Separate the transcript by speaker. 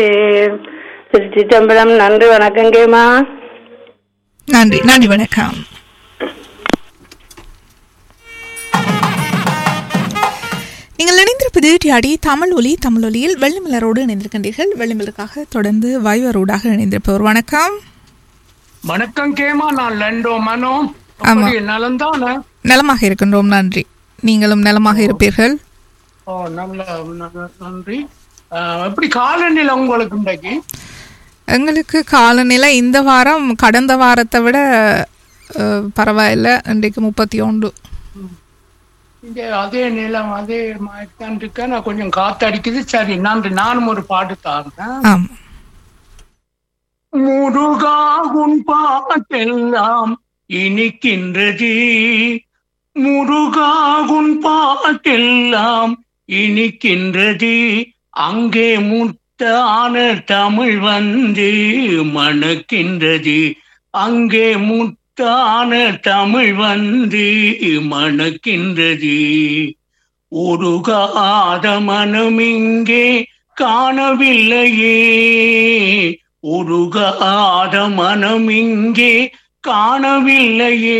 Speaker 1: திருச்சிட்டம்பலம் நன்றி வணக்கங்கேம்மா
Speaker 2: நன்றி நன்றி வணக்கம் நீங்கள் இணைந்திருப்பது டிஆடி தமிழ் ஒலி தமிழ் ஒலியில் வெள்ளிமலரோடு இணைந்திருக்கின்றீர்கள் வெள்ளிமலருக்காக தொடர்ந்து வைவரோடாக இணைந்திருப்பவர் வணக்கம்
Speaker 3: வணக்கம் கேமா நான் லண்டோ மனோ
Speaker 2: ஆமா.
Speaker 3: அப்படி நலந்தானே
Speaker 2: நலமாக இருக்கின்றோம் நன்றி நீங்களும் நலமாக இருப்பீர்கள்
Speaker 3: ஓ நல்ல நல்ல- நன்றி ஆஹ், எப்படி காலநிலை உங்களுக்கு இன்றைக்கு
Speaker 2: எங்களுக்கு காலநிலை இந்த வாரம் கடந்த வாரத்தை விட அஹ், பரவாயில்ல இன்றைக்கு முப்பத்தி ஒன்று
Speaker 3: இங்க அதே நிலம் அதே மாதிரி இருக்க நான் கொஞ்சம் காத்து அடிக்குது சரி நன்றி நானும் ஒரு பாட்டு தாருங்க
Speaker 2: ஆமாம்
Speaker 3: முருகா உன் பாட்டெல்லாம் இனிக்கின்றது முருகா உன் பாட்டெல்லாம் இனிக்கின்றது அங்கே முத்தான தமிழ் வந்து மணக்கின்றது அங்கே முத்தான தமிழ் வந்து மணக்கின்றது உருகாத மனம் இங்கே காணவில்லையே உருகாத மனம் இங்கே காணவில்லையே